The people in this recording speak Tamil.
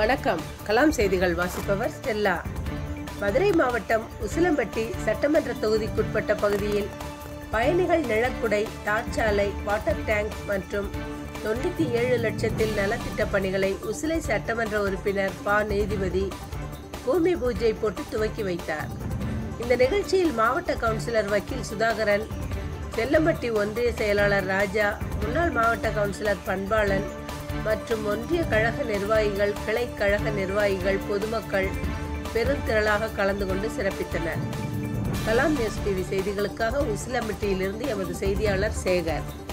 வணக்கம் கலாம் செய்திகள் வாசிப்பவர் ஸ்டெல்லா மதுரை மாவட்டம் உசிலம்பட்டி சட்டமன்ற தொகுதிக்குட்பட்ட பகுதியில் பயணிகள் நிழற்குடை தார்ச்சாலை வாட்டர் டேங்க் மற்றும் தொண்ணூற்றி ஏழு லட்சத்தில் நலத்திட்ட பணிகளை உசிலை சட்டமன்ற உறுப்பினர் ப நீதிபதி பூமி பூஜை போட்டு துவக்கி வைத்தார் இந்த நிகழ்ச்சியில் மாவட்ட கவுன்சிலர் வக்கீல் சுதாகரன் செல்லம்பட்டி ஒன்றிய செயலாளர் ராஜா முன்னாள் மாவட்ட கவுன்சிலர் பண்பாளன் மற்றும் ஒன்றிய கழக நிர்வாகிகள் கிளை கழக நிர்வாகிகள் பொதுமக்கள் பெருந்திரளாக கலந்து கொண்டு சிறப்பித்தனர் கலாம் நியூஸ் டிவி செய்திகளுக்காக உசிலம்பட்டியிலிருந்து எமது செய்தியாளர் சேகர்